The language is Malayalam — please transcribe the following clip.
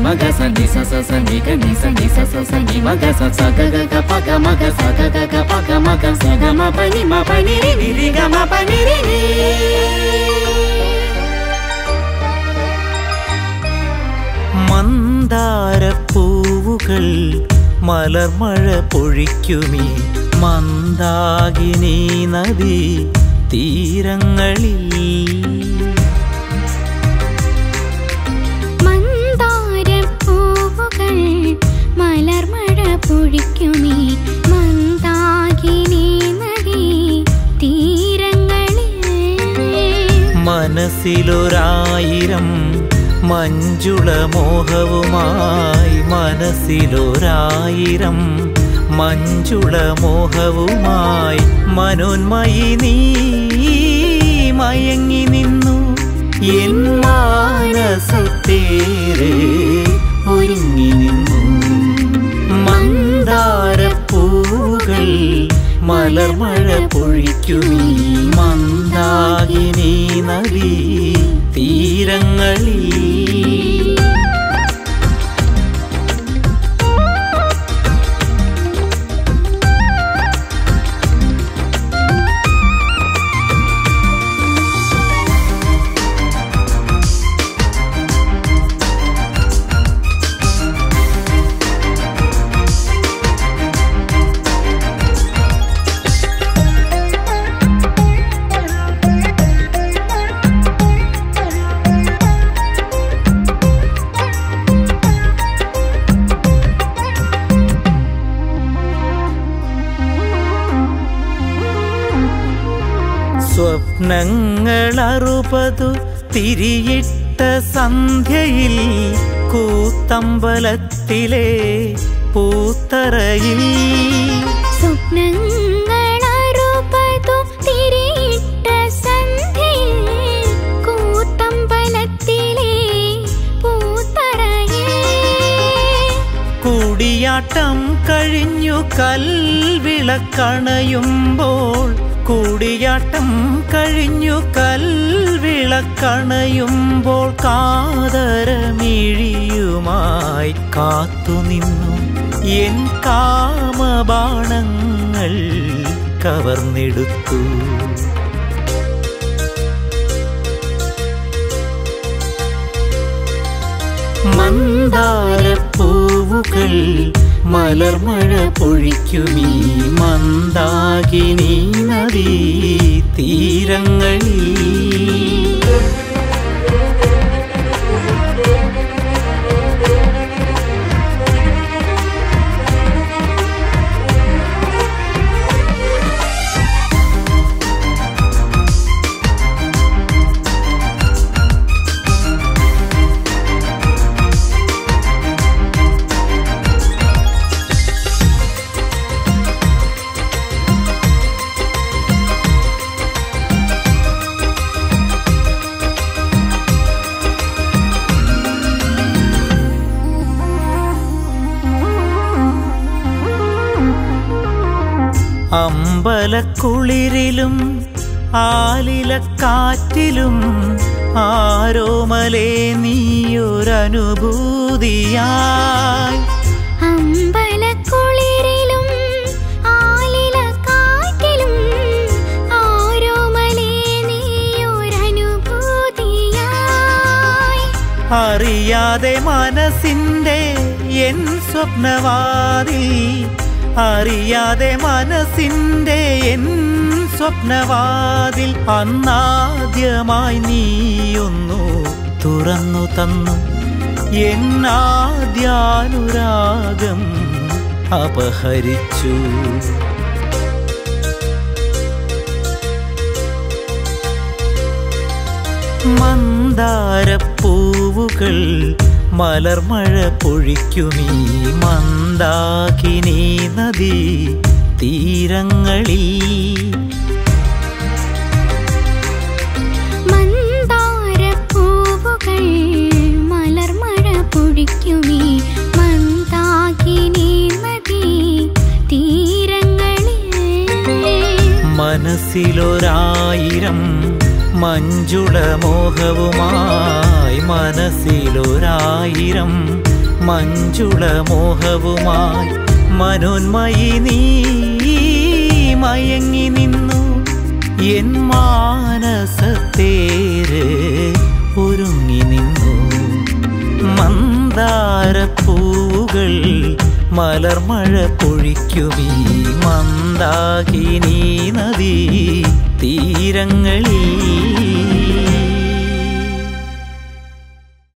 మగ స ని స స స ని గ ని స ని స స స ని మగ స స గ గ గ ప గ మగ స గ గ గ ప గ మగ స గ మ ప ని మ ప ని రి ని రి గ మ ప ని రి ని മന്ദാരപ്പൂവുകൾ മലർമഴ പൊഴിക്കുമീ മന്ദാകിനി നദി തീരങ്ങളിൽ മന്ദാരപ്പൂവുകൾ മലർമഴ പൊഴിക്കുമീ മന്ദാകിനി നദി തീരങ്ങളിൽ മനസ്സിലൊരായിരം മഞ്ജുള മോഹവുമായി മനസ്സിലൊരായിരം മഞ്ജുള മോഹവുമായി മനോന്മയി നീ മയങ്ങി നിന്നു എൻ മാനസത്തേരെ ഒരുങ്ങി നിന്നു മന്ദാരപ്പൂകൾ മലർമഴ പൊഴിക്കുമീ മന്ദാകിനി നദി തീരങ്ങളിൽ സ്വപ്നങ്ങൾ അറുപതു തിരിയിട്ട സന്ധ്യയിൽ കൂത്തമ്പലത്തിലെ പൂത്തറയിൽ സ്വപ്നങ്ങളറുപതു തിരിയിട്ട സന്ധ്യയിൽ കൂത്തമ്പലത്തിലെ പൂത്തറയിൽ കൂടിയാട്ടം കഴിഞ്ഞു കൽവിളക്കണയുമ്പോൾ കൂടിയാട്ടം കഴിഞ്ഞു കൽവിളക്കണയുമ്പോൾ കാതരമിഴിയുമായി കാത്തുനിന്നു എൻ കാമബാണങ്ങൾ കവർന്നെടുത്തു മന്ദാരപ്പൂവുകൾ മലർമഴ പൊഴിക്കുമീ മന്ദാകിനി നദി തീരങ്ങളിൽ അമ്പലക്കുളിരിലും ആലിലക്കാറ്റിലും ആരോമലേ നീയൊരനുഭൂതിയായി അമ്പലക്കുളിരിലും ആലിലക്കാറ്റിലും ആരോമലേ നീയൊരനുഭൂതിയായി അറിയാതെ മനസ്സിൻ്റെ എൻ സ്വപ്നവാതിൽ അറിയാതെ മനസ്സിൻ്റെ എൻ സ്വപ്നവാതിൽ അന്നാദ്യമായി നീയൊന്നു തുറന്നു തന്നു എന്നാദ്യാനുരാഗം അപഹരിച്ചു മന്ദാരപ്പൂവുകൾ മലർമഴ പൊഴിക്കുമീ മന്ദാകിനി നദി തീരങ്ങളിൽ മന്ദാരപ്പൂവുകൾ മലർമഴ പൊഴിക്കുമീ മന്ദാകിനി നദി തീരങ്ങളിൽ മനസ്സിലൊരായിരം മഞ്ജുള മോഹവുമായി മനസ്സിലൊരായിരം മഞ്ജുള മോഹവുമായി മനോന്മയി നീ മയങ്ങി നിന്നു എൻ മാനസത്തേര് ഒരുങ്ങി നിന്നു മന്ദാരപ്പൂകൾ മലർമഴ പൊഴിക്കുമീ മന്ദാകിനി നദി തീരങ്ങളിൽ